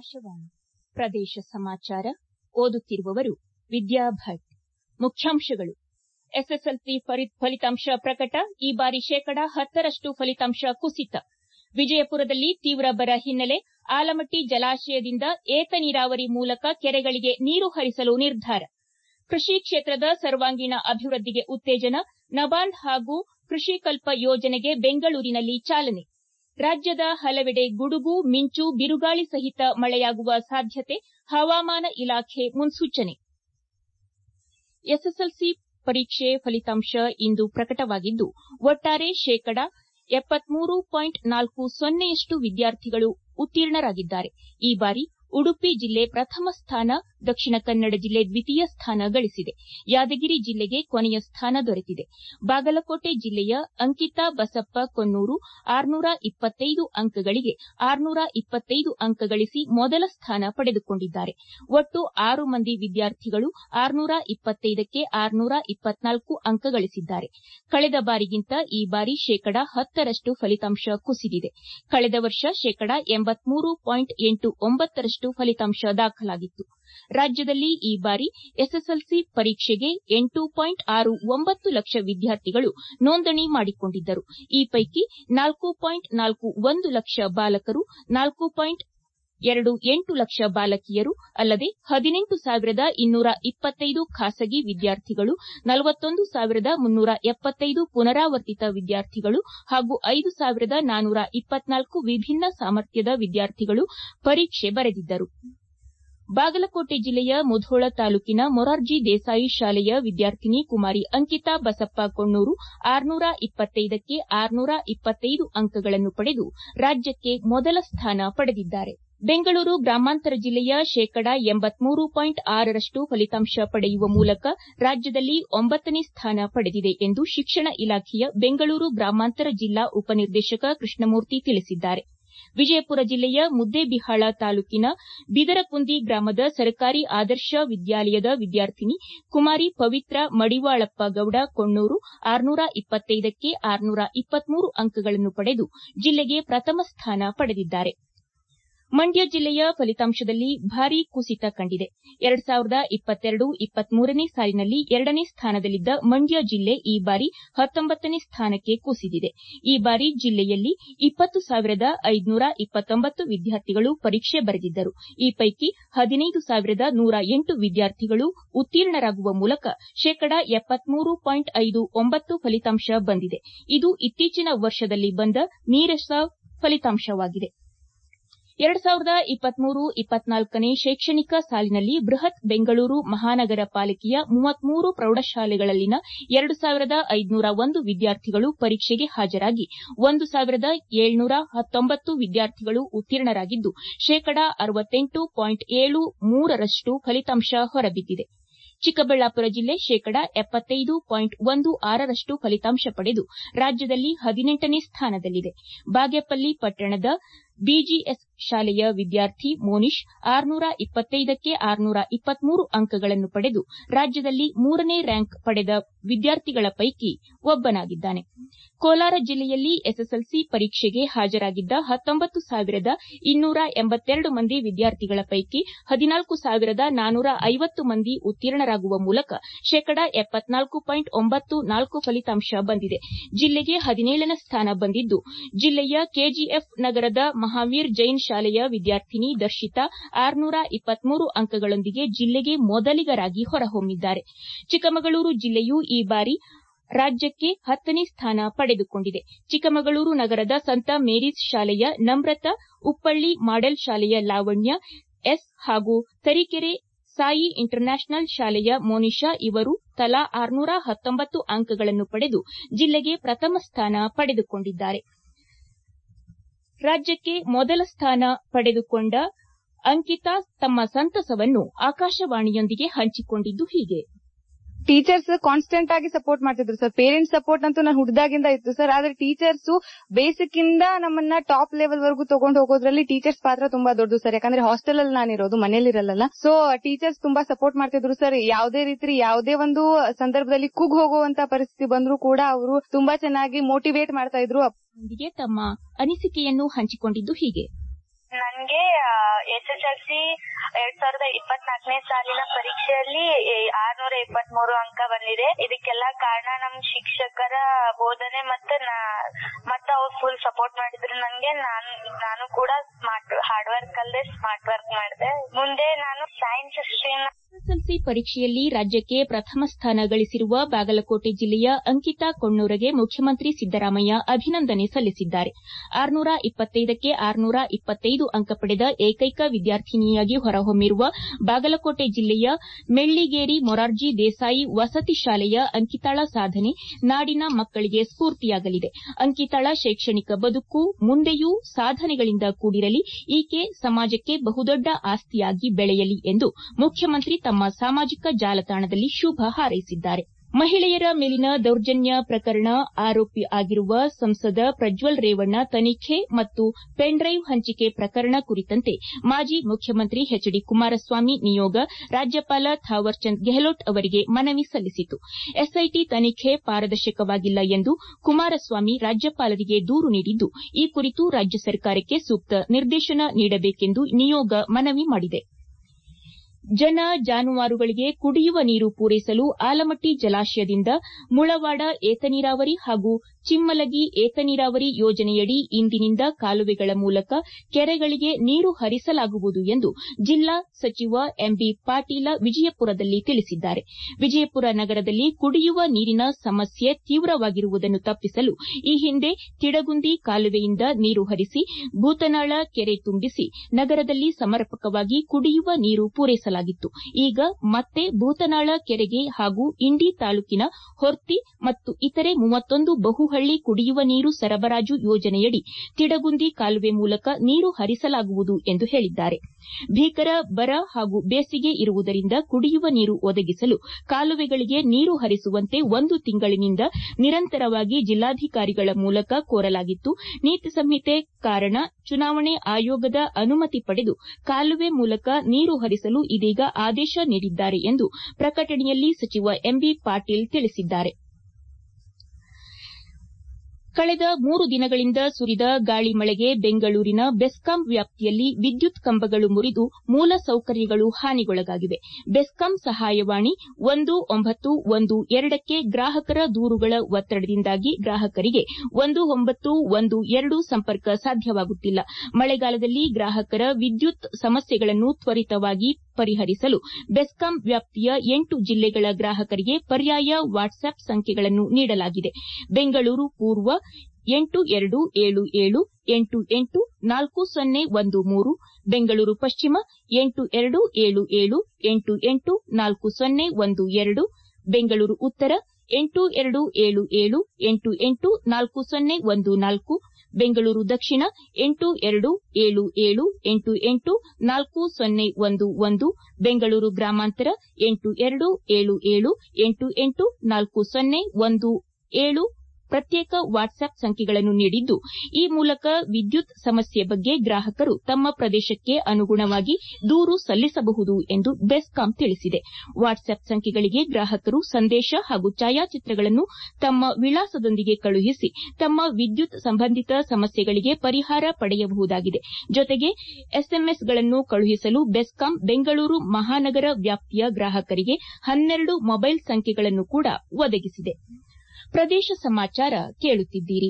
ಆಕಾಶವಾಣಿ ಪ್ರದೇಶ ಸಮಾಚಾರ ಓದುತ್ತಿರುವವರು ವಿದ್ಯಾ ಭಟ್ ಮುಖ್ಯಾಂಶಗಳು ಎಸ್ಎಸ್ಎಲ್ಸಿ ಫಲಿತಾಂಶ ಪ್ರಕಟ ಈ ಬಾರಿ ಶೇಕಡ ಹತ್ತರಷ್ಟು ಫಲಿತಾಂಶ ಕುಸಿತ ವಿಜಯಪುರದಲ್ಲಿ ತೀವ್ರ ಬರ ಹಿನ್ನೆಲೆ ಆಲಮಟ್ಟಿ ಜಲಾಶಯದಿಂದ ಏತ ನೀರಾವರಿ ಮೂಲಕ ಕೆರೆಗಳಿಗೆ ನೀರು ಹರಿಸಲು ನಿರ್ಧಾರ ಕೃಷಿ ಕ್ಷೇತ್ರದ ಸರ್ವಾಂಗೀಣ ಅಭಿವೃದ್ದಿಗೆ ಉತ್ತೇಜನ ನಬಾರ್ಡ್ ಹಾಗೂ ಕೃಷಿಕಲ್ಪ ಯೋಜನೆಗೆ ಬೆಂಗಳೂರಿನಲ್ಲಿ ಚಾಲನೆ ರಾಜ್ಯದ ಹಲವೆಡೆ ಗುಡುಗು ಮಿಂಚು ಬಿರುಗಾಳಿ ಸಹಿತ ಮಳೆಯಾಗುವ ಸಾಧ್ಯತೆ ಹವಾಮಾನ ಇಲಾಖೆ ಮುನ್ಸೂಚನೆ ಎಸ್ಎಸ್ಎಲ್ಸಿ ಪರೀಕ್ಷೆ ಫಲಿತಾಂಶ ಇಂದು ಪ್ರಕಟವಾಗಿದ್ದು ಒಟ್ಟಾರೆ ಶೇಕಡ ಯಷ್ಟು ವಿದ್ಯಾರ್ಥಿಗಳು ಉತ್ತೀರ್ಣರಾಗಿದ್ದಾರೆ ಈ ಬಾರಿ ಉಡುಪಿ ಜಿಲ್ಲೆ ಪ್ರಥಮ ಸ್ಥಾನ ದಕ್ಷಿಣ ಕನ್ನಡ ಜಿಲ್ಲೆ ದ್ವಿತೀಯ ಸ್ಥಾನ ಗಳಿಸಿದೆ ಯಾದಗಿರಿ ಜಿಲ್ಲೆಗೆ ಕೊನೆಯ ಸ್ಥಾನ ದೊರೆತಿದೆ ಬಾಗಲಕೋಟೆ ಜಿಲ್ಲೆಯ ಅಂಕಿತಾ ಬಸಪ್ಪ ಕೊನ್ನೂರು ಅಂಕಗಳಿಗೆ ಅಂಕ ಗಳಿಸಿ ಮೊದಲ ಸ್ಥಾನ ಪಡೆದುಕೊಂಡಿದ್ದಾರೆ ಒಟ್ಟು ಆರು ಮಂದಿ ವಿದ್ಯಾರ್ಥಿಗಳು ಕ್ಕೆ ಅಂಕ ಗಳಿಸಿದ್ದಾರೆ ಕಳೆದ ಬಾರಿಗಿಂತ ಈ ಬಾರಿ ಶೇಕಡ ಹತ್ತರಷ್ಟು ಫಲಿತಾಂಶ ಕುಸಿದಿದೆ ಕಳೆದ ವರ್ಷ ಶೇಕಡ ರಷ್ಟು ಫಲಿತಾಂಶ ದಾಖಲಾಗಿತ್ತು ರಾಜ್ಯದಲ್ಲಿ ಈ ಬಾರಿ ಎಸ್ಎಸ್ಎಲ್ಸಿ ಪರೀಕ್ಷೆಗೆ ಲಕ್ಷ ವಿದ್ಯಾರ್ಥಿಗಳು ನೋಂದಣಿ ಮಾಡಿಕೊಂಡಿದ್ದರು ಈ ಪೈಕಿ ಲಕ್ಷ ಬಾಲಕರು ಲಕ್ಷ ಬಾಲಕಿಯರು ಅಲ್ಲದೆ ಖಾಸಗಿ ವಿದ್ಯಾರ್ಥಿಗಳು ಪುನರಾವರ್ತಿತ ವಿದ್ಯಾರ್ಥಿಗಳು ಹಾಗೂ ವಿಭಿನ್ನ ಸಾಮರ್ಥ್ಯದ ವಿದ್ಯಾರ್ಥಿಗಳು ಪರೀಕ್ಷೆ ಬರೆದಿದ್ದರು ಬಾಗಲಕೋಟೆ ಜಿಲ್ಲೆಯ ಮುಧೋಳ ತಾಲೂಕಿನ ಮೊರಾರ್ಜಿ ದೇಸಾಯಿ ಶಾಲೆಯ ವಿದ್ಯಾರ್ಥಿನಿ ಕುಮಾರಿ ಅಂಕಿತಾ ಬಸಪ್ಪ ಕೊಣ್ಣೂರು ಕ್ಕೆ ಅಂಕಗಳನ್ನು ಪಡೆದು ರಾಜ್ಯಕ್ಕೆ ಮೊದಲ ಸ್ಥಾನ ಪಡೆದಿದ್ದಾರೆ ಬೆಂಗಳೂರು ಗ್ರಾಮಾಂತರ ಜಿಲ್ಲೆಯ ಶೇಕಡ ರಷ್ಟು ಫಲಿತಾಂಶ ಪಡೆಯುವ ಮೂಲಕ ರಾಜ್ಯದಲ್ಲಿ ಒಂಬತ್ತನೇ ಸ್ಥಾನ ಪಡೆದಿದೆ ಎಂದು ಶಿಕ್ಷಣ ಇಲಾಖೆಯ ಬೆಂಗಳೂರು ಗ್ರಾಮಾಂತರ ಜಿಲ್ಲಾ ಉಪನಿರ್ದೇಶಕ ಕೃಷ್ಣಮೂರ್ತಿ ತಿಳಿಸಿದ್ದಾರೆ ವಿಜಯಪುರ ಜಿಲ್ಲೆಯ ಮುದ್ದೇಬಿಹಾಳ ತಾಲೂಕಿನ ಬಿದರಕುಂದಿ ಗ್ರಾಮದ ಸರ್ಕಾರಿ ಆದರ್ಶ ವಿದ್ಯಾಲಯದ ವಿದ್ಯಾರ್ಥಿನಿ ಕುಮಾರಿ ಪವಿತ್ರ ಮಡಿವಾಳಪ್ಪ ಗೌಡ ಕೊಣ್ಣೂರು ಕ್ಕೆ ಅಂಕಗಳನ್ನು ಪಡೆದು ಜಿಲ್ಲೆಗೆ ಪ್ರಥಮ ಸ್ಥಾನ ಪಡೆದಿದ್ದಾರೆ ಮಂಡ್ಯ ಜಿಲ್ಲೆಯ ಫಲಿತಾಂಶದಲ್ಲಿ ಭಾರೀ ಕುಸಿತ ಕಂಡಿದೆ ನೇ ಸಾಲಿನಲ್ಲಿ ಎರಡನೇ ಸ್ಥಾನದಲ್ಲಿದ್ದ ಮಂಡ್ಯ ಜಿಲ್ಲೆ ಈ ಬಾರಿ ಹತ್ತೊಂಬತ್ತನೇ ಸ್ಥಾನಕ್ಕೆ ಕುಸಿದಿದೆ ಈ ಬಾರಿ ಜಿಲ್ಲೆಯಲ್ಲಿ ವಿದ್ಯಾರ್ಥಿಗಳು ಪರೀಕ್ಷೆ ಬರೆದಿದ್ದರು ಈ ಪೈಕಿ ವಿದ್ಯಾರ್ಥಿಗಳು ಉತ್ತೀರ್ಣರಾಗುವ ಮೂಲಕ ಶೇಕಡ ಫಲಿತಾಂಶ ಬಂದಿದೆ ಇದು ಇತ್ತೀಚಿನ ವರ್ಷದಲ್ಲಿ ಬಂದ ನೀರಸ ಫಲಿತಾಂಶವಾಗಿದೆ ನೇ ಶೈಕ್ಷಣಿಕ ಸಾಲಿನಲ್ಲಿ ಬೃಹತ್ ಬೆಂಗಳೂರು ಮಹಾನಗರ ಪಾಲಿಕೆಯ ಪ್ರೌಢಶಾಲೆಗಳಲ್ಲಿನ ವಿದ್ಯಾರ್ಥಿಗಳು ಪರೀಕ್ಷೆಗೆ ಹಾಜರಾಗಿ ವಿದ್ಯಾರ್ಥಿಗಳು ಉತ್ತೀರ್ಣರಾಗಿದ್ದು ಶೇಕಡ ರಷ್ಟು ಫಲಿತಾಂಶ ಹೊರಬಿದ್ದಿದೆ ಚಿಕ್ಕಬಳ್ಳಾಪುರ ಜಿಲ್ಲೆ ಶೇಕಡ ರಷ್ಟು ಫಲಿತಾಂಶ ಪಡೆದು ರಾಜ್ಯದಲ್ಲಿ ಹದಿನೆಂಟನೇ ಸ್ಥಾನದಲ್ಲಿದೆ ಬಾಗೇಪಲ್ಲಿ ಪಟ್ಟಣದ ಬಿಜಿಎಸ್ ಶಾಲೆಯ ವಿದ್ಯಾರ್ಥಿ ಮೋನಿಶ್ ಕ್ಕೆ ಅಂಕಗಳನ್ನು ಪಡೆದು ರಾಜ್ಯದಲ್ಲಿ ಮೂರನೇ ರ್ಯಾಂಕ್ ಪಡೆದ ವಿದ್ಯಾರ್ಥಿಗಳ ಪೈಕಿ ಒಬ್ಬನಾಗಿದ್ದಾನೆ ಕೋಲಾರ ಜಿಲ್ಲೆಯಲ್ಲಿ ಎಸ್ಎಸ್ಎಲ್ಸಿ ಪರೀಕ್ಷೆಗೆ ಹಾಜರಾಗಿದ್ದ ಮಂದಿ ವಿದ್ಯಾರ್ಥಿಗಳ ಪೈಕಿ ಮಂದಿ ಉತ್ತೀರ್ಣರಾಗುವ ಮೂಲಕ ಶೇಕಡ ಫಲಿತಾಂಶ ಬಂದಿದೆ ಜಿಲ್ಲೆಗೆ ಹದಿನೇಳನೇ ಸ್ಥಾನ ಬಂದಿದ್ದು ಜಿಲ್ಲೆಯ ಕೆಜಿಎಫ್ ನಗರದ ಮಹಾವೀರ್ ಜೈನ್ ಶಾಲೆಯ ವಿದ್ಯಾರ್ಥಿನಿ ದರ್ಶಿತಾ ಅಂಕಗಳೊಂದಿಗೆ ಜಿಲ್ಲೆಗೆ ಮೊದಲಿಗರಾಗಿ ಹೊರಹೊಮ್ಮಿದ್ದಾರೆ ಚಿಕ್ಕಮಗಳೂರು ಜಿಲ್ಲೆಯೂ ಈ ಬಾರಿ ರಾಜ್ಯಕ್ಕೆ ಹತ್ತನೇ ಸ್ಥಾನ ಪಡೆದುಕೊಂಡಿದೆ ಚಿಕ್ಕಮಗಳೂರು ನಗರದ ಸಂತ ಮೇರೀಸ್ ಶಾಲೆಯ ನಮ್ರತಾ ಉಪ್ಪಳ್ಳಿ ಮಾಡೆಲ್ ಶಾಲೆಯ ಲಾವಣ್ಯ ಎಸ್ ಹಾಗೂ ತರೀಕೆರೆ ಸಾಯಿ ಇಂಟರ್ನ್ಯಾಷನಲ್ ಶಾಲೆಯ ಮೋನಿಶಾ ಇವರು ತಲಾ ಅಂಕಗಳನ್ನು ಪಡೆದು ಜಿಲ್ಲೆಗೆ ಪ್ರಥಮ ಸ್ಥಾನ ಪಡೆದುಕೊಂಡಿದ್ದಾರೆ ರಾಜ್ಯಕ್ಕೆ ಮೊದಲ ಸ್ಥಾನ ಪಡೆದುಕೊಂಡ ಅಂಕಿತಾ ತಮ್ಮ ಸಂತಸವನ್ನು ಆಕಾಶವಾಣಿಯೊಂದಿಗೆ ಹಂಚಿಕೊಂಡಿದ್ದು ಹೀಗೆ ಟೀಚರ್ಸ್ ಕಾನ್ಸ್ಟೆಂಟ್ ಆಗಿ ಸಪೋರ್ಟ್ ಮಾಡ್ತಿದ್ರು ಸರ್ ಪೇರೆಂಟ್ಸ್ ಸಪೋರ್ಟ್ ಅಂತೂ ನಾನು ಹುಡ್ದಾಗಿಂದ ಇತ್ತು ಸರ್ ಆದ್ರೆ ಟೀಚರ್ಸ್ ಬೇಸಿಕ್ ಇಂದ ನಮ್ಮನ್ನ ಟಾಪ್ ಲೆವೆಲ್ ವರೆಗೂ ತಗೊಂಡು ಹೋಗೋದ್ರಲ್ಲಿ ಟೀಚರ್ಸ್ ಪಾತ್ರ ತುಂಬಾ ದೊಡ್ಡದು ಸರ್ ಯಾಕಂದ್ರೆ ಹಾಸ್ಟೆಲ್ ಅಲ್ಲಿ ನಾನಿರೋದು ಮನೇಲಿರಲ್ಲ ಸೊ ಟೀಚರ್ಸ್ ತುಂಬಾ ಸಪೋರ್ಟ್ ಮಾಡ್ತಿದ್ರು ಸರ್ ಯಾವುದೇ ರೀತಿ ಯಾವುದೇ ಒಂದು ಸಂದರ್ಭದಲ್ಲಿ ಕುಗ್ ಹೋಗುವಂತ ಪರಿಸ್ಥಿತಿ ಬಂದ್ರು ಕೂಡ ಅವರು ತುಂಬಾ ಚೆನ್ನಾಗಿ ಮೋಟಿವೇಟ್ ಮಾಡ್ತಾ ಇದ್ರು ನೊಂದಿಗೆ ತಮ್ಮ ಅನಿಸಿಕೆಯನ್ನು ಹಂಚಿಕೊಂಡಿದ್ದು ಹೀಗೆ ನನ್ಗೆ ಎಸ್ ಎಸ್ ಎಲ್ ಸಿ ಎರಡ್ ಸಾವಿರದ ಇಪ್ಪತ್ನಾಲ್ಕನೇ ಸಾಲಿನ ಪರೀಕ್ಷೆಯಲ್ಲಿ ಆರ್ನೂರ ಇಪ್ಪತ್ಮೂರು ಅಂಕ ಬಂದಿದೆ ಇದಕ್ಕೆಲ್ಲ ಕಾರಣ ನಮ್ ಶಿಕ್ಷಕರ ಬೋಧನೆ ಮತ್ತೆ ಮತ್ತೆ ಅವ್ರು ಫುಲ್ ಸಪೋರ್ಟ್ ಮಾಡಿದ್ರು ನನ್ಗೆ ನಾನು ನಾನು ಕೂಡ ಸ್ಮಾರ್ಟ್ ಹಾರ್ಡ್ ವರ್ಕ್ ಅಲ್ಲದೆ ಸ್ಮಾರ್ಟ್ ವರ್ಕ್ ಮಾಡಿದೆ ಮುಂದೆ ನಾನು ಸೈನ್ಸ್ ಸ್ಟ್ರೀಮ್ ಎಸ್ಎಸ್ಎಲ್ಸಿ ಪರೀಕ್ಷೆಯಲ್ಲಿ ರಾಜ್ಯಕ್ಕೆ ಪ್ರಥಮ ಸ್ಥಾನ ಗಳಿಸಿರುವ ಬಾಗಲಕೋಟೆ ಜಿಲ್ಲೆಯ ಅಂಕಿತಾ ಕೊಣ್ಣೂರಗೆ ಮುಖ್ಯಮಂತ್ರಿ ಸಿದ್ದರಾಮಯ್ಯ ಅಭಿನಂದನೆ ಸಲ್ಲಿಸಿದ್ದಾರೆ ಆರ್ನೂರ ಇಪ್ಪತ್ತೈದಕ್ಕೆ ಆರ್ನೂರ ಇಪ್ಪತ್ತೈದು ಅಂಕ ಪಡೆದ ಏಕೈಕ ವಿದ್ಯಾರ್ಥಿನಿಯಾಗಿ ಹೊರಹೊಮ್ಮಿರುವ ಬಾಗಲಕೋಟೆ ಜಿಲ್ಲೆಯ ಮೆಳ್ಳಿಗೇರಿ ಮೊರಾರ್ಜಿ ದೇಸಾಯಿ ವಸತಿ ಶಾಲೆಯ ಅಂಕಿತಾಳ ಸಾಧನೆ ನಾಡಿನ ಮಕ್ಕಳಿಗೆ ಸ್ಫೂರ್ತಿಯಾಗಲಿದೆ ಅಂಕಿತಾಳ ಶೈಕ್ಷಣಿಕ ಬದುಕು ಮುಂದೆಯೂ ಸಾಧನೆಗಳಿಂದ ಕೂಡಿರಲಿ ಈಕೆ ಸಮಾಜಕ್ಕೆ ಬಹುದೊಡ್ಡ ಆಸ್ತಿಯಾಗಿ ಬೆಳೆಯಲಿ ಎಂದು ಮುಖ್ಯಮಂತ್ರಿ ತಮ್ಮ ಸಾಮಾಜಿಕ ಜಾಲತಾಣದಲ್ಲಿ ಶುಭ ಹಾರೈಸಿದ್ದಾರೆ ಮಹಿಳೆಯರ ಮೇಲಿನ ದೌರ್ಜನ್ಯ ಪ್ರಕರಣ ಆರೋಪಿ ಆಗಿರುವ ಸಂಸದ ಪ್ರಜ್ವಲ್ ರೇವಣ್ಣ ತನಿಖೆ ಮತ್ತು ಪೆನ್ಡ್ರೈವ್ ಹಂಚಿಕೆ ಪ್ರಕರಣ ಕುರಿತಂತೆ ಮಾಜಿ ಮುಖ್ಯಮಂತ್ರಿ ಎಚ್ ಡಿ ಕುಮಾರಸ್ವಾಮಿ ನಿಯೋಗ ರಾಜ್ಯಪಾಲ ಥಾವರ್ಚಂದ್ ಗೆಹ್ಲೋಟ್ ಅವರಿಗೆ ಮನವಿ ಸಲ್ಲಿಸಿತು ಎಸ್ಐಟಿ ತನಿಖೆ ಪಾರದರ್ಶಕವಾಗಿಲ್ಲ ಎಂದು ಕುಮಾರಸ್ವಾಮಿ ರಾಜ್ಯಪಾಲರಿಗೆ ದೂರು ನೀಡಿದ್ದು ಈ ಕುರಿತು ರಾಜ್ಯ ಸರ್ಕಾರಕ್ಕೆ ಸೂಕ್ತ ನಿರ್ದೇಶನ ನೀಡಬೇಕೆಂದು ನಿಯೋಗ ಮನವಿ ಮಾಡಿದೆ ಜನ ಜಾನುವಾರುಗಳಿಗೆ ಕುಡಿಯುವ ನೀರು ಪೂರೈಸಲು ಆಲಮಟ್ಟಿ ಜಲಾಶಯದಿಂದ ಮುಳವಾಡ ಏತನೀರಾವರಿ ಹಾಗೂ ಚಿಮ್ಮಲಗಿ ಏತನೀರಾವರಿ ಯೋಜನೆಯಡಿ ಇಂದಿನಿಂದ ಕಾಲುವೆಗಳ ಮೂಲಕ ಕೆರೆಗಳಿಗೆ ನೀರು ಹರಿಸಲಾಗುವುದು ಎಂದು ಜಿಲ್ಲಾ ಸಚಿವ ಎಂಬಿ ಪಾಟೀಲ ವಿಜಯಪುರದಲ್ಲಿ ತಿಳಿಸಿದ್ದಾರೆ ವಿಜಯಪುರ ನಗರದಲ್ಲಿ ಕುಡಿಯುವ ನೀರಿನ ಸಮಸ್ಯೆ ತೀವ್ರವಾಗಿರುವುದನ್ನು ತಪ್ಪಿಸಲು ಈ ಹಿಂದೆ ತಿಡಗುಂದಿ ಕಾಲುವೆಯಿಂದ ನೀರು ಹರಿಸಿ ಭೂತನಾಳ ಕೆರೆ ತುಂಬಿಸಿ ನಗರದಲ್ಲಿ ಸಮರ್ಪಕವಾಗಿ ಕುಡಿಯುವ ನೀರು ಪೂರೈಸಲಾಗಿತ್ತು ಈಗ ಮತ್ತೆ ಭೂತನಾಳ ಕೆರೆಗೆ ಹಾಗೂ ಇಂಡಿ ತಾಲೂಕಿನ ಹೊರ್ತಿ ಮತ್ತು ಇತರೆ ಮೂವತ್ತೊಂದು ಬಹುಹಳ್ಳಿ ಕುಡಿಯುವ ನೀರು ಸರಬರಾಜು ಯೋಜನೆಯಡಿ ತಿಡಗುಂದಿ ಕಾಲುವೆ ಮೂಲಕ ನೀರು ಹರಿಸಲಾಗುವುದು ಎಂದು ಹೇಳಿದ್ದಾರೆ ಭೀಕರ ಬರ ಹಾಗೂ ಬೇಸಿಗೆ ಇರುವುದರಿಂದ ಕುಡಿಯುವ ನೀರು ಒದಗಿಸಲು ಕಾಲುವೆಗಳಿಗೆ ನೀರು ಹರಿಸುವಂತೆ ಒಂದು ತಿಂಗಳಿನಿಂದ ನಿರಂತರವಾಗಿ ಜಿಲ್ಲಾಧಿಕಾರಿಗಳ ಮೂಲಕ ಕೋರಲಾಗಿತ್ತು ನೀತಿ ಸಂಹಿತೆ ಕಾರಣ ಚುನಾವಣೆ ಆಯೋಗದ ಅನುಮತಿ ಪಡೆದು ಕಾಲುವೆ ಮೂಲಕ ನೀರು ಹರಿಸಲು ಇದೀಗ ಆದೇಶ ನೀಡಿದ್ದಾರೆ ಎಂದು ಪ್ರಕಟಣೆಯಲ್ಲಿ ಸಚಿವ ಎಂಬಿ ಪಾಟೀಲ್ ತಿಳಿಸಿದ್ದಾರೆ ಕಳೆದ ಮೂರು ದಿನಗಳಿಂದ ಸುರಿದ ಗಾಳಿ ಮಳೆಗೆ ಬೆಂಗಳೂರಿನ ಬೆಸ್ಕಾಂ ವ್ಯಾಪ್ತಿಯಲ್ಲಿ ವಿದ್ಯುತ್ ಕಂಬಗಳು ಮುರಿದು ಮೂಲಸೌಕರ್ಯಗಳು ಹಾನಿಗೊಳಗಾಗಿವೆ ಬೆಸ್ಕಾಂ ಸಹಾಯವಾಣಿ ಒಂದು ಒಂಬತ್ತು ಒಂದು ಎರಡಕ್ಕೆ ಗ್ರಾಹಕರ ದೂರುಗಳ ಒತ್ತಡದಿಂದಾಗಿ ಗ್ರಾಹಕರಿಗೆ ಒಂದು ಒಂಬತ್ತು ಒಂದು ಎರಡು ಸಂಪರ್ಕ ಸಾಧ್ಯವಾಗುತ್ತಿಲ್ಲ ಮಳೆಗಾಲದಲ್ಲಿ ಗ್ರಾಹಕರ ವಿದ್ಯುತ್ ಸಮಸ್ಯೆಗಳನ್ನು ತ್ವರಿತವಾಗಿ ಪರಿಹರಿಸಲು ಬೆಸ್ಕಾಂ ವ್ಯಾಪ್ತಿಯ ಎಂಟು ಜಿಲ್ಲೆಗಳ ಗ್ರಾಹಕರಿಗೆ ಪರ್ಯಾಯ ವಾಟ್ಸ್ಆಪ್ ಸಂಖ್ಯೆಗಳನ್ನು ನೀಡಲಾಗಿದೆ ಬೆಂಗಳೂರು ಪೂರ್ವ ಎಂಟು ಎರಡು ಏಳು ಏಳು ಎಂಟು ಎಂಟು ನಾಲ್ಕು ಸೊನ್ನೆ ಒಂದು ಮೂರು ಬೆಂಗಳೂರು ಪಶ್ಚಿಮ ಎಂಟು ಎರಡು ಏಳು ಏಳು ಎಂಟು ಎಂಟು ನಾಲ್ಕು ಸೊನ್ನೆ ಒಂದು ಎರಡು ಬೆಂಗಳೂರು ಉತ್ತರ ಎಂಟು ಎರಡು ಏಳು ಏಳು ಎಂಟು ಎಂಟು ನಾಲ್ಕು ಸೊನ್ನೆ ಒಂದು ನಾಲ್ಕು ಬೆಂಗಳೂರು ದಕ್ಷಿಣ ಎಂಟು ಎರಡು ಏಳು ಏಳು ಎಂಟು ಎಂಟು ನಾಲ್ಕು ಸೊನ್ನೆ ಒಂದು ಒಂದು ಬೆಂಗಳೂರು ಗ್ರಾಮಾಂತರ ಎಂಟು ಎರಡು ಏಳು ಏಳು ಎಂಟು ಎಂಟು ನಾಲ್ಕು ಸೊನ್ನೆ ಒಂದು ಏಳು ಪ್ರತ್ಯೇಕ ವಾಟ್ಸ್ಆಪ್ ಸಂಖ್ಯೆಗಳನ್ನು ನೀಡಿದ್ದು ಈ ಮೂಲಕ ವಿದ್ಯುತ್ ಸಮಸ್ಯೆ ಬಗ್ಗೆ ಗ್ರಾಹಕರು ತಮ್ಮ ಪ್ರದೇಶಕ್ಕೆ ಅನುಗುಣವಾಗಿ ದೂರು ಸಲ್ಲಿಸಬಹುದು ಎಂದು ಬೆಸ್ಕಾಂ ತಿಳಿಸಿದೆ ವಾಟ್ಸ್ಆಪ್ ಸಂಖ್ಯೆಗಳಿಗೆ ಗ್ರಾಹಕರು ಸಂದೇಶ ಹಾಗೂ ಛಾಯಾಚಿತ್ರಗಳನ್ನು ತಮ್ಮ ವಿಳಾಸದೊಂದಿಗೆ ಕಳುಹಿಸಿ ತಮ್ಮ ವಿದ್ಯುತ್ ಸಂಬಂಧಿತ ಸಮಸ್ಯೆಗಳಿಗೆ ಪರಿಹಾರ ಪಡೆಯಬಹುದಾಗಿದೆ ಜೊತೆಗೆ ಎಸ್ಎಂಎಸ್ಗಳನ್ನು ಕಳುಹಿಸಲು ಬೆಸ್ಕಾಂ ಬೆಂಗಳೂರು ಮಹಾನಗರ ವ್ಯಾಪ್ತಿಯ ಗ್ರಾಹಕರಿಗೆ ಹನ್ನೆರಡು ಮೊಬೈಲ್ ಸಂಖ್ಯೆಗಳನ್ನು ಕೂಡ ಒದಗಿಸಿದೆ ಪ್ರದೇಶ ಸಮಾಚಾರ ಕೇಳುತ್ತಿದ್ದೀರಿ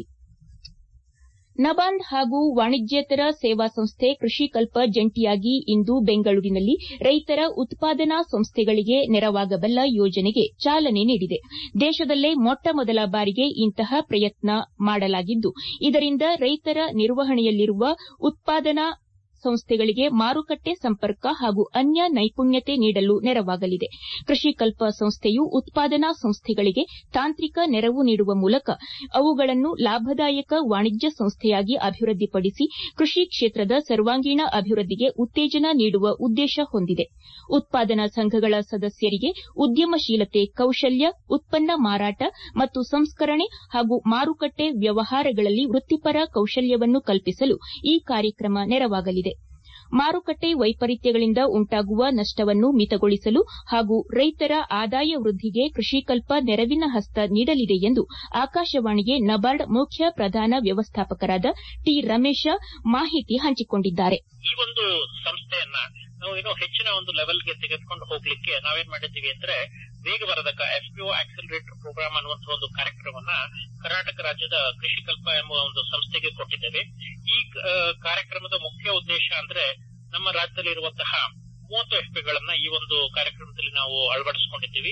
ನಬಾರ್ಡ್ ಹಾಗೂ ವಾಣಿಜ್ಯೇತರ ಸೇವಾ ಸಂಸ್ಥೆ ಕೃಷಿಕಲ್ಪ ಜಂಟಿಯಾಗಿ ಇಂದು ಬೆಂಗಳೂರಿನಲ್ಲಿ ರೈತರ ಉತ್ಪಾದನಾ ಸಂಸ್ಥೆಗಳಿಗೆ ನೆರವಾಗಬಲ್ಲ ಯೋಜನೆಗೆ ಚಾಲನೆ ನೀಡಿದೆ ದೇಶದಲ್ಲೇ ಮೊಟ್ಟ ಮೊದಲ ಬಾರಿಗೆ ಇಂತಹ ಪ್ರಯತ್ನ ಮಾಡಲಾಗಿದ್ದು ಇದರಿಂದ ರೈತರ ನಿರ್ವಹಣೆಯಲ್ಲಿರುವ ಉತ್ಪಾದನಾ ಸಂಸ್ಥೆಗಳಿಗೆ ಮಾರುಕಟ್ಟೆ ಸಂಪರ್ಕ ಹಾಗೂ ಅನ್ಯ ನೈಪುಣ್ಯತೆ ನೀಡಲು ನೆರವಾಗಲಿದೆ ಕೃಷಿಕಲ್ಪ ಸಂಸ್ಥೆಯು ಉತ್ಪಾದನಾ ಸಂಸ್ಥೆಗಳಿಗೆ ತಾಂತ್ರಿಕ ನೆರವು ನೀಡುವ ಮೂಲಕ ಅವುಗಳನ್ನು ಲಾಭದಾಯಕ ವಾಣಿಜ್ಯ ಸಂಸ್ಥೆಯಾಗಿ ಅಭಿವೃದ್ಧಿಪಡಿಸಿ ಕೃಷಿ ಕ್ಷೇತ್ರದ ಸರ್ವಾಂಗೀಣ ಅಭಿವೃದ್ಧಿಗೆ ಉತ್ತೇಜನ ನೀಡುವ ಉದ್ದೇಶ ಹೊಂದಿದೆ ಉತ್ಪಾದನಾ ಸಂಘಗಳ ಸದಸ್ಯರಿಗೆ ಉದ್ಯಮಶೀಲತೆ ಕೌಶಲ್ಯ ಉತ್ಪನ್ನ ಮಾರಾಟ ಮತ್ತು ಸಂಸ್ಕರಣೆ ಹಾಗೂ ಮಾರುಕಟ್ಟೆ ವ್ಯವಹಾರಗಳಲ್ಲಿ ವೃತ್ತಿಪರ ಕೌಶಲ್ಯವನ್ನು ಕಲ್ಪಿಸಲು ಈ ಕಾರ್ಯಕ್ರಮ ನೆರವಾಗಲಿದೆ ಮಾರುಕಟ್ಟೆ ವೈಪರೀತ್ಯಗಳಿಂದ ಉಂಟಾಗುವ ನಷ್ಟವನ್ನು ಮಿತಗೊಳಿಸಲು ಹಾಗೂ ರೈತರ ಆದಾಯ ವೃದ್ದಿಗೆ ಕೃಷಿಕಲ್ಪ ನೆರವಿನ ಹಸ್ತ ನೀಡಲಿದೆ ಎಂದು ಆಕಾಶವಾಣಿಗೆ ನಬಾರ್ಡ್ ಮುಖ್ಯ ಪ್ರಧಾನ ವ್ಯವಸ್ಥಾಪಕರಾದ ಟಿ ರಮೇಶ ಮಾಹಿತಿ ಹಂಚಿಕೊಂಡಿದ್ದಾರೆ ಈ ಒಂದು ಸಂಸ್ಥೆಯನ್ನ ನಾವು ಏನೋ ಹೆಚ್ಚಿನ ಒಂದು ಲೆವೆಲ್ಗೆ ತೆಗೆದುಕೊಂಡು ಹೋಗ್ಲಿಕ್ಕೆ ನಾವೇನ್ ಮಾಡಿದ್ದೀವಿ ಅಂದ್ರೆ ವೇಗವರ್ಧಕ ಎಫ್ಪಿಒ ಆಕ್ಸಿಲರೇಟರ್ ಪ್ರೋಗ್ರಾಮ್ ಅನ್ನುವಂತಹ ಒಂದು ಕಾರ್ಯಕ್ರಮವನ್ನ ಕರ್ನಾಟಕ ರಾಜ್ಯದ ಕೃಷಿ ಕಲ್ಪ ಎಂಬ ಒಂದು ಸಂಸ್ಥೆಗೆ ಕೊಟ್ಟಿದ್ದೇವೆ ಈ ಕಾರ್ಯಕ್ರಮದ ಮುಖ್ಯ ಉದ್ದೇಶ ಅಂದ್ರೆ ನಮ್ಮ ರಾಜ್ಯದಲ್ಲಿ ಇರುವಂತಹ ಮೂವತ್ತು ಎಫ್ಪಿಗಳನ್ನ ಈ ಒಂದು ಕಾರ್ಯಕ್ರಮದಲ್ಲಿ ನಾವು ಅಳವಡಿಸಿಕೊಂಡಿದ್ದೀವಿ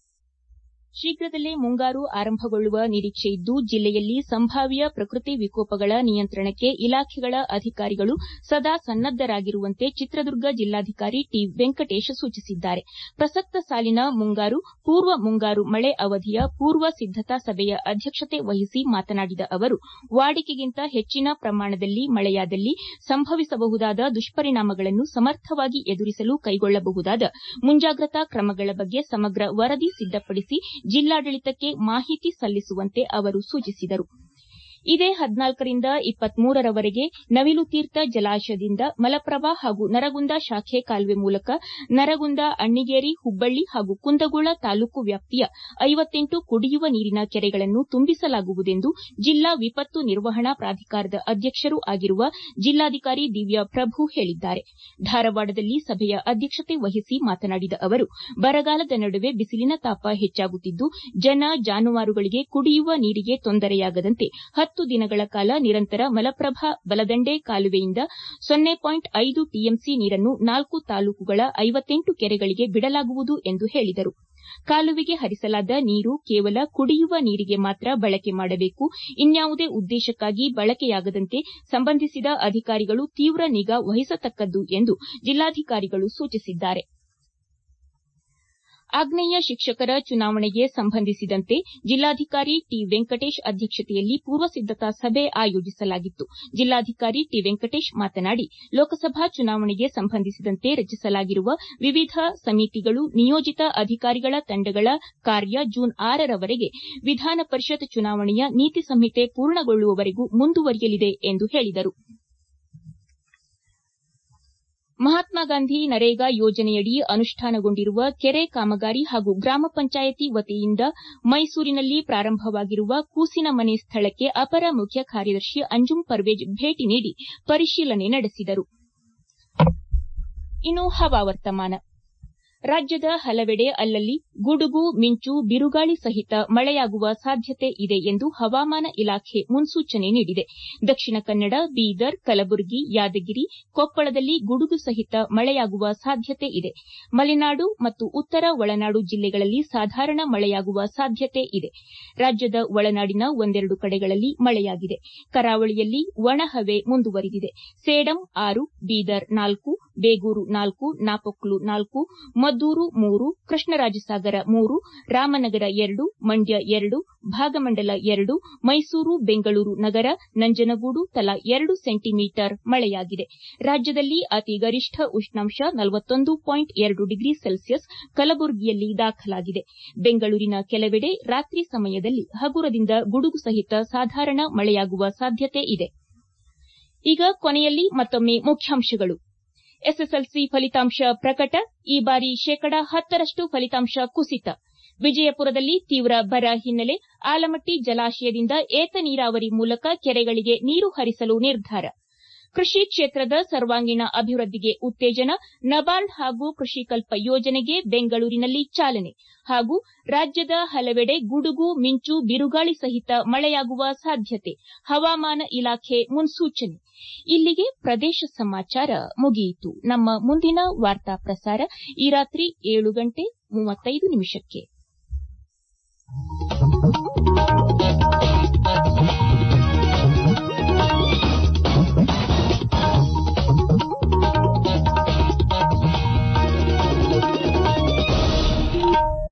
ಶೀಘ್ರದಲ್ಲೇ ಮುಂಗಾರು ಆರಂಭಗೊಳ್ಳುವ ನಿರೀಕ್ಷೆ ಇದ್ದು ಜಿಲ್ಲೆಯಲ್ಲಿ ಸಂಭಾವ್ಯ ಪ್ರಕೃತಿ ವಿಕೋಪಗಳ ನಿಯಂತ್ರಣಕ್ಕೆ ಇಲಾಖೆಗಳ ಅಧಿಕಾರಿಗಳು ಸದಾ ಸನ್ನದ್ದರಾಗಿರುವಂತೆ ಚಿತ್ರದುರ್ಗ ಜಿಲ್ಲಾಧಿಕಾರಿ ಟಿ ವೆಂಕಟೇಶ್ ಸೂಚಿಸಿದ್ದಾರೆ ಪ್ರಸಕ್ತ ಸಾಲಿನ ಮುಂಗಾರು ಪೂರ್ವ ಮುಂಗಾರು ಮಳೆ ಅವಧಿಯ ಪೂರ್ವ ಸಿದ್ದತಾ ಸಭೆಯ ಅಧ್ಯಕ್ಷತೆ ವಹಿಸಿ ಮಾತನಾಡಿದ ಅವರು ವಾಡಿಕೆಗಿಂತ ಹೆಚ್ಚಿನ ಪ್ರಮಾಣದಲ್ಲಿ ಮಳೆಯಾದಲ್ಲಿ ಸಂಭವಿಸಬಹುದಾದ ದುಷ್ಪರಿಣಾಮಗಳನ್ನು ಸಮರ್ಥವಾಗಿ ಎದುರಿಸಲು ಕೈಗೊಳ್ಳಬಹುದಾದ ಮುಂಜಾಗ್ರತಾ ಕ್ರಮಗಳ ಬಗ್ಗೆ ಸಮಗ್ರ ವರದಿ ಸಿದ್ದಪಡಿಸಿ ಜಿಲ್ಲಾಡಳಿತಕ್ಕೆ ಮಾಹಿತಿ ಸಲ್ಲಿಸುವಂತೆ ಅವರು ಸೂಚಿಸಿದರು ಇದೇ ಹದಿನಾಲ್ಕರಿಂದ ಇಪ್ಪತ್ಮೂರರವರೆಗೆ ನವಿಲುತೀರ್ಥ ಜಲಾಶಯದಿಂದ ಮಲಪ್ರಭಾ ಹಾಗೂ ನರಗುಂದ ಶಾಖೆ ಕಾಲುವೆ ಮೂಲಕ ನರಗುಂದ ಅಣ್ಣಿಗೇರಿ ಹುಬ್ಬಳ್ಳಿ ಹಾಗೂ ಕುಂದಗೋಳ ತಾಲೂಕು ವ್ಯಾಪ್ತಿಯ ಐವತ್ತೆಂಟು ಕುಡಿಯುವ ನೀರಿನ ಕೆರೆಗಳನ್ನು ತುಂಬಿಸಲಾಗುವುದೆಂದು ಜಿಲ್ಲಾ ವಿಪತ್ತು ನಿರ್ವಹಣಾ ಪ್ರಾಧಿಕಾರದ ಅಧ್ಯಕ್ಷರೂ ಆಗಿರುವ ಜಿಲ್ಲಾಧಿಕಾರಿ ದಿವ್ಯಾ ಪ್ರಭು ಹೇಳಿದ್ದಾರೆ ಧಾರವಾಡದಲ್ಲಿ ಸಭೆಯ ಅಧ್ಯಕ್ಷತೆ ವಹಿಸಿ ಮಾತನಾಡಿದ ಅವರು ಬರಗಾಲದ ನಡುವೆ ಬಿಸಿಲಿನ ತಾಪ ಹೆಚ್ಚಾಗುತ್ತಿದ್ದು ಜನ ಜಾನುವಾರುಗಳಿಗೆ ಕುಡಿಯುವ ನೀರಿಗೆ ತೊಂದರೆಯಾಗದಂತೆ ಹತ್ತು ದಿನಗಳ ಕಾಲ ನಿರಂತರ ಮಲಪ್ರಭಾ ಬಲದಂಡೆ ಕಾಲುವೆಯಿಂದ ಸೊನ್ನೆ ಪಾಯಿಂಟ್ ಐದು ಟಿಎಂಸಿ ನೀರನ್ನು ನಾಲ್ಕು ತಾಲೂಕುಗಳ ಐವತ್ತೆಂಟು ಕೆರೆಗಳಿಗೆ ಬಿಡಲಾಗುವುದು ಎಂದು ಹೇಳಿದರು ಕಾಲುವೆಗೆ ಹರಿಸಲಾದ ನೀರು ಕೇವಲ ಕುಡಿಯುವ ನೀರಿಗೆ ಮಾತ್ರ ಬಳಕೆ ಮಾಡಬೇಕು ಇನ್ಯಾವುದೇ ಉದ್ದೇಶಕ್ಕಾಗಿ ಬಳಕೆಯಾಗದಂತೆ ಸಂಬಂಧಿಸಿದ ಅಧಿಕಾರಿಗಳು ತೀವ್ರ ನಿಗಾ ವಹಿಸತಕ್ಕದ್ದು ಎಂದು ಜಿಲ್ಲಾಧಿಕಾರಿಗಳು ಸೂಚಿಸಿದ್ದಾರೆ ಆಗ್ನೇಯ ಶಿಕ್ಷಕರ ಚುನಾವಣೆಗೆ ಸಂಬಂಧಿಸಿದಂತೆ ಜಿಲ್ಲಾಧಿಕಾರಿ ಟಿ ವೆಂಕಟೇಶ್ ಅಧ್ಯಕ್ಷತೆಯಲ್ಲಿ ಪೂರ್ವ ಸಿದ್ದತಾ ಸಭೆ ಆಯೋಜಿಸಲಾಗಿತ್ತು ಜಿಲ್ಲಾಧಿಕಾರಿ ಟಿ ವೆಂಕಟೇಶ್ ಮಾತನಾಡಿ ಲೋಕಸಭಾ ಚುನಾವಣೆಗೆ ಸಂಬಂಧಿಸಿದಂತೆ ರಚಿಸಲಾಗಿರುವ ವಿವಿಧ ಸಮಿತಿಗಳು ನಿಯೋಜಿತ ಅಧಿಕಾರಿಗಳ ತಂಡಗಳ ಕಾರ್ಯ ಜೂನ್ ಆರರವರೆಗೆ ವಿಧಾನ ಪರಿಷತ್ ಚುನಾವಣೆಯ ನೀತಿ ಸಂಹಿತೆ ಪೂರ್ಣಗೊಳ್ಳುವವರೆಗೂ ಮುಂದುವರಿಯಲಿದೆ ಎಂದು ಹೇಳಿದರು ಮಹಾತ್ಮ ಗಾಂಧಿ ನರೇಗಾ ಯೋಜನೆಯಡಿ ಅನುಷ್ಠಾನಗೊಂಡಿರುವ ಕೆರೆ ಕಾಮಗಾರಿ ಹಾಗೂ ಗ್ರಾಮ ಪಂಚಾಯಿತಿ ವತಿಯಿಂದ ಮೈಸೂರಿನಲ್ಲಿ ಪ್ರಾರಂಭವಾಗಿರುವ ಕೂಸಿನ ಮನೆ ಸ್ಥಳಕ್ಕೆ ಅಪರ ಮುಖ್ಯ ಕಾರ್ಯದರ್ಶಿ ಅಂಜುಂ ಪರ್ವೇಜ್ ಭೇಟಿ ನೀಡಿ ಪರಿಶೀಲನೆ ನಡೆಸಿದರು ಇನ್ನು ಹವಾವರ್ತಮಾನ ರಾಜ್ಯದ ಹಲವೆಡೆ ಅಲ್ಲಲ್ಲಿ ಗುಡುಗು ಮಿಂಚು ಬಿರುಗಾಳಿ ಸಹಿತ ಮಳೆಯಾಗುವ ಸಾಧ್ಯತೆ ಇದೆ ಎಂದು ಹವಾಮಾನ ಇಲಾಖೆ ಮುನ್ಸೂಚನೆ ನೀಡಿದೆ ದಕ್ಷಿಣ ಕನ್ನಡ ಬೀದರ್ ಕಲಬುರಗಿ ಯಾದಗಿರಿ ಕೊಪ್ಪಳದಲ್ಲಿ ಗುಡುಗು ಸಹಿತ ಮಳೆಯಾಗುವ ಸಾಧ್ಯತೆ ಇದೆ ಮಲೆನಾಡು ಮತ್ತು ಉತ್ತರ ಒಳನಾಡು ಜಿಲ್ಲೆಗಳಲ್ಲಿ ಸಾಧಾರಣ ಮಳೆಯಾಗುವ ಸಾಧ್ಯತೆ ಇದೆ ರಾಜ್ಯದ ಒಳನಾಡಿನ ಒಂದೆರಡು ಕಡೆಗಳಲ್ಲಿ ಮಳೆಯಾಗಿದೆ ಕರಾವಳಿಯಲ್ಲಿ ಒಣಹವೆ ಮುಂದುವರಿದಿದೆ ಸೇಡಂ ಆರು ಬೀದರ್ ನಾಲ್ಕು ಬೇಗೂರು ನಾಲ್ಕು ನಾಪೊಕ್ಲು ನಾಲ್ಕು ಮದ್ದೂರು ಮೂರು ಕೃಷ್ಣರಾಜಸಾಗರ ಮೂರು ರಾಮನಗರ ಎರಡು ಮಂಡ್ಯ ಎರಡು ಭಾಗಮಂಡಲ ಎರಡು ಮೈಸೂರು ಬೆಂಗಳೂರು ನಗರ ನಂಜನಗೂಡು ತಲಾ ಎರಡು ಸೆಂಟಿಮೀಟರ್ ಮಳೆಯಾಗಿದೆ ರಾಜ್ಯದಲ್ಲಿ ಅತಿ ಗರಿಷ್ಠ ಉಷ್ಣಾಂಶ ನಲವತ್ತೊಂದು ಪಾಯಿಂಟ್ ಎರಡು ಡಿಗ್ರಿ ಸೆಲ್ಸಿಯಸ್ ಕಲಬುರಗಿಯಲ್ಲಿ ದಾಖಲಾಗಿದೆ ಬೆಂಗಳೂರಿನ ಕೆಲವೆಡೆ ರಾತ್ರಿ ಸಮಯದಲ್ಲಿ ಹಗುರದಿಂದ ಗುಡುಗು ಸಹಿತ ಸಾಧಾರಣ ಮಳೆಯಾಗುವ ಸಾಧ್ಯತೆ ಇದೆ ಈಗ ಕೊನೆಯಲ್ಲಿ ಮತ್ತೊಮ್ಮೆ ಮುಖ್ಯಾಂಶಗಳು ಎಸ್ಎಸ್ಎಲ್ಸಿ ಫಲಿತಾಂಶ ಪ್ರಕಟ ಈ ಬಾರಿ ಶೇಕಡಾ ಹತ್ತರಷ್ಟು ಫಲಿತಾಂಶ ಕುಸಿತ ವಿಜಯಪುರದಲ್ಲಿ ತೀವ್ರ ಬರ ಹಿನ್ನೆಲೆ ಆಲಮಟ್ಟಿ ಜಲಾಶಯದಿಂದ ಏತ ನೀರಾವರಿ ಮೂಲಕ ಕೆರೆಗಳಿಗೆ ನೀರು ಹರಿಸಲು ನಿರ್ಧಾರ ಕೃಷಿ ಕ್ಷೇತ್ರದ ಸರ್ವಾಂಗೀಣ ಅಭಿವೃದ್ದಿಗೆ ಉತ್ತೇಜನ ನಬಾರ್ಡ್ ಹಾಗೂ ಕೃಷಿಕಲ್ಪ ಯೋಜನೆಗೆ ಬೆಂಗಳೂರಿನಲ್ಲಿ ಚಾಲನೆ ಹಾಗೂ ರಾಜ್ಯದ ಹಲವೆಡೆ ಗುಡುಗು ಮಿಂಚು ಬಿರುಗಾಳಿ ಸಹಿತ ಮಳೆಯಾಗುವ ಸಾಧ್ಯತೆ ಹವಾಮಾನ ಇಲಾಖೆ ಮುನ್ಸೂಚನೆ ಇಲ್ಲಿಗೆ ಪ್ರದೇಶ ಸಮಾಚಾರ ಮುಗಿಯಿತು ನಮ್ಮ ಮುಂದಿನ ವಾರ್ತಾ ಪ್ರಸಾರ ಈ ರಾತ್ರಿ ಏಳು ಗಂಟೆ ಮೂವತ್ತೈದು ನಿಮಿಷಕ್ಕೆ